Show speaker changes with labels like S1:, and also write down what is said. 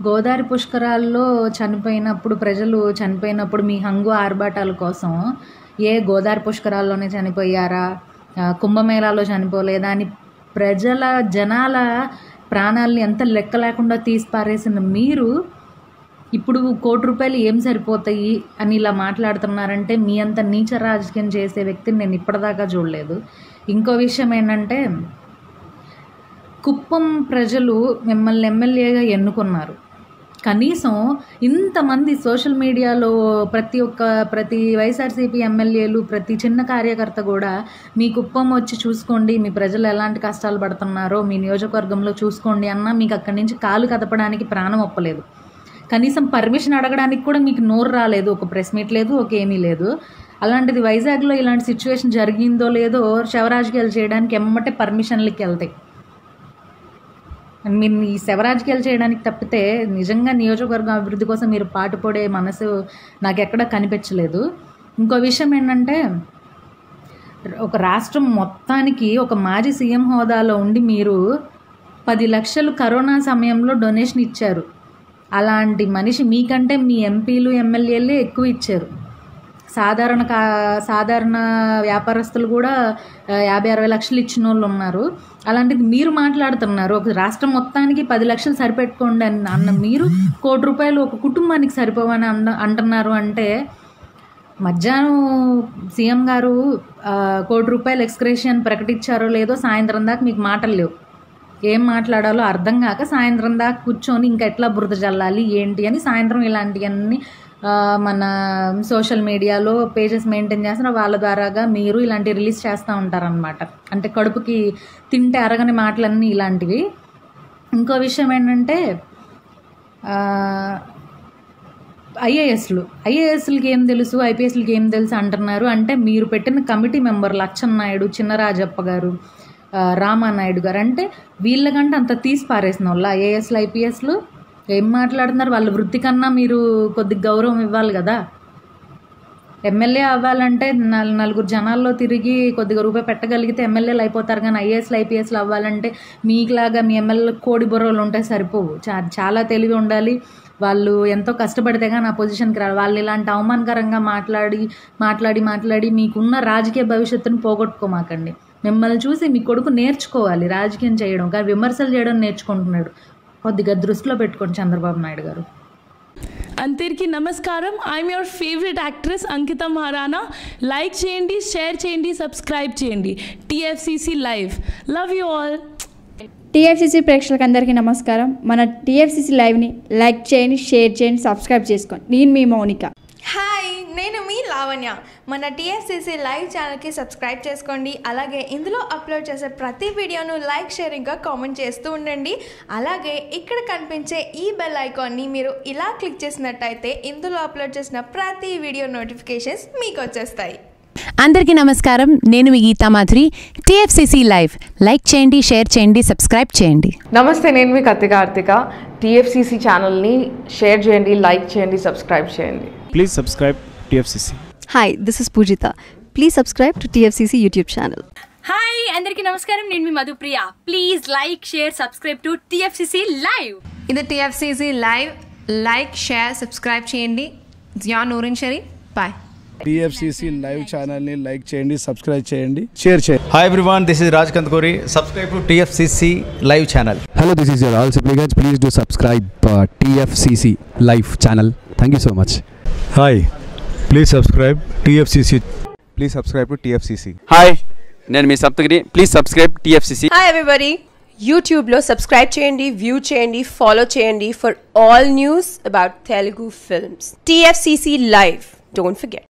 S1: గోదావరి పుష్కరాల్లో చనిపోయినప్పుడు ప్రజలు చనిపోయినప్పుడు మీ హంగు ఆర్భాటాల కోసం ఏ గోదావరి పుష్కరాల్లోనే చనిపోయారా ఆ, కుంభమేళాలో చనిపోలేదా అని ప్రజల జనాల ప్రాణాలని ఎంత లెక్క లేకుండా తీసి పారేసిన మీరు ఇప్పుడు కోటి రూపాయలు ఏం సరిపోతాయి అని ఇలా మాట్లాడుతున్నారంటే మీ అంత నీచ రాజకీయం చేసే వ్యక్తిని నేను ఇప్పటిదాకా చూడలేదు ఇంకో విషయం ఏంటంటే కుప్పం ప్రజలు మిమ్మల్ని ఎమ్మెల్యేగా ఎన్నుకున్నారు కనీసం ఇంతమంది సోషల్ మీడియాలో ప్రతి ఒక్క ప్రతి వైఎస్ఆర్సీపీ ఎమ్మెల్యేలు ప్రతి చిన్న కార్యకర్త కూడా మీ కుప్పం వచ్చి చూసుకోండి మీ ప్రజలు ఎలాంటి కష్టాలు పడుతున్నారో మీ నియోజకవర్గంలో చూసుకోండి అన్న మీకు అక్కడి నుంచి కాలు కదపడానికి ప్రాణం ఒప్పలేదు కనీసం పర్మిషన్ అడగడానికి కూడా మీకు నోరు రాలేదు ఒక ప్రెస్ మీట్ లేదు ఒక ఏమీ లేదు అలాంటిది వైజాగ్లో ఇలాంటి సిచ్యువేషన్ జరిగిందో లేదో శవరాజకీయాలు చేయడానికి ఎమ్మటే పర్మిషన్లకి వెళ్తాయి మీరు ఈ శవరాజకీయాలు చేయడానికి తప్పితే నిజంగా నియోజకవర్గం అభివృద్ధి కోసం మీరు పాటుపడే మనసు నాకు ఎక్కడ కనిపించలేదు ఇంకో విషయం ఏంటంటే ఒక రాష్ట్రం మొత్తానికి ఒక మాజీ సీఎం హోదాలో ఉండి మీరు పది లక్షలు కరోనా సమయంలో డొనేషన్ ఇచ్చారు అలాంటి మనిషి మీకంటే మీ ఎంపీలు ఎమ్మెల్యేలే ఎక్కువ ఇచ్చారు సాధారణ కా సాధారణ వ్యాపారస్తులు కూడా ఆ, యాభై అరవై లక్షలు ఇచ్చిన వాళ్ళు ఉన్నారు అలాంటిది మీరు మాట్లాడుతున్నారు ఒక రాష్ట్రం మొత్తానికి పది లక్షలు సరిపెట్టుకోండి అని అన్న మీరు కోటి రూపాయలు ఒక కుటుంబానికి సరిపోవని అండ అంటున్నారు అంటే మధ్యాహ్నం సీఎం గారు ఆ, కోటి రూపాయలు ఎక్స్క్రేషన్ ప్రకటించారో లేదో సాయంత్రం దాకా మీకు మాటలు లేవు ఏం మాట్లాడాలో అర్థం కాక సాయంత్రం దాకా కూర్చొని ఇంకా ఎట్లా బురద చల్లాలి ఏంటి అని సాయంత్రం ఇలాంటివన్నీ ఆ, మన సోషల్ మీడియాలో పేజెస్ మెయింటైన్ చేస్తున్న వాళ్ళ ద్వారాగా మీరు ఇలాంటి రిలీజ్ చేస్తూ ఉంటారనమాట అంటే కడుపుకి తింటే అరగని మాటలన్నీ ఇలాంటివి ఇంకో విషయం ఏంటంటే ఆ, ఐఏఎస్లు ఐఏఎస్లకి ఏం తెలుసు ఐపీఎస్లకి ఏం తెలుసు అంటున్నారు అంటే మీరు పెట్టిన కమిటీ మెంబర్లు అచ్చెన్నాయుడు చిన్నరాజప్ప గారు ఆ, రామానాయుడు గారు అంటే వీళ్ళకంటే అంత తీసి పారేసిన వాళ్ళు ఐఏఎస్లు ఐపీఎస్లు ఏం మాట్లాడుతున్నారు వాళ్ళ వృత్తి కన్నా మీరు కొద్దిగా గౌరవం ఇవ్వాలి కదా ఎమ్మెల్యే అవ్వాలంటే నల్- నలుగురు జనాల్లో తిరిగి కొద్దిగా రూపాయి పెట్టగలిగితే ఎమ్మెల్యేలు అయిపోతారు కానీ ఐఏఎస్లు ఐపీఎస్లు అవ్వాలంటే మీకులాగా మీ ఎమ్మెల్యేలు కోడి బుర్రలు ఉంటే సరిపోవు చా చాలా తెలివి ఉండాలి వాళ్ళు ఎంతో కష్టపడితే కానీ ఆ పొజిషన్కి రావాలి వాళ్ళు ఇలాంటి అవమానకరంగా మాట్లాడి మాట్లాడి మాట్లాడి మీకున్న రాజకీయ భవిష్యత్తును పోగొట్టుకోమాకండి మిమ్మల్ని చూసి మీ కొడుకు నేర్చుకోవాలి రాజకీయం చేయడం కానీ విమర్శలు చేయడం నేర్చుకుంటున్నాడు కొద్దిగా దృష్టిలో పెట్టుకోండి చంద్రబాబు నాయుడు గారు
S2: అందరికీ నమస్కారం I'm your favourite actress Ankita Maharana like చేయండి షేర్ చేయండి సబ్స్క్రైబ్ చేయండి TFCC live love you all
S3: TFCC ప్రేక్షకులకు అందరికీ నమస్కారం మన టీఎఫ్సీసీ లైవ్ని లైక్ చేయండి షేర్ చేయండి సబ్స్క్రైబ్ చేసుకోండి నేను మీ మౌనిక
S4: హాయ్ నేను మీ లావణ్య మన టీఎస్సీసీ లైవ్ ఛానల్కి సబ్స్క్రైబ్ చేసుకోండి అలాగే ఇందులో అప్లోడ్ చేసే ప్రతి వీడియోను లైక్ షేర్ ఇంకా కామెంట్ చేస్తూ ఉండండి అలాగే ఇక్కడ కనిపించే ఈ బెల్ ఐకాన్ని మీరు ఇలా క్లిక్ చేసినట్టయితే ఇందులో అప్లోడ్ చేసిన ప్రతి వీడియో నోటిఫికేషన్స్ మీకు వచ్చేస్తాయి
S5: అందరికీ నమస్కారం నేను మీ Geetha Madhuri TFCC live like చేయండి షేర్ చేయండి సబ్స్క్రైబ్ చేయండి
S6: నమస్తే నేను మీ కత్తి కార్తిక టీఎఫ్సిసి ఛానల్ని షేర్ చేయండి లైక్ చేయండి సబ్స్క్రైబ్ చేయండి
S7: Please subscribe TFCC.
S8: Hi, this is Pujita. Please subscribe to TFCC YouTube channel.
S9: Hi అందరికీ నమస్కారం నేను మీ Madhupriya please like share subscribe to TFCC live
S10: ఇది TFCC live like share subscribe చేయండి జియా నూరిన్ షరీ బాయ్
S7: టీఎఫ్సిసి లైవ్ ఛానల్ని లైక్ చేయండి సబ్స్క్రైబ్ చేయండి షేర్ చేయండి
S11: Hi everyone, this is Raj Kantkori. Subscribe to TFCC live channel.
S12: Hello, this is your all supplicants. Please do subscribe uh, TFCC live channel. Thank you so much.
S11: Hi, please subscribe TFCC. Please subscribe to TFCC.
S13: Hi నేను మీ Saptagiri please subscribe TFCC
S14: hi everybody యూట్యూబ్లో subscribe చేయండి view చేయండి follow చేయండి for all news about Telugu films TFCC live don't forget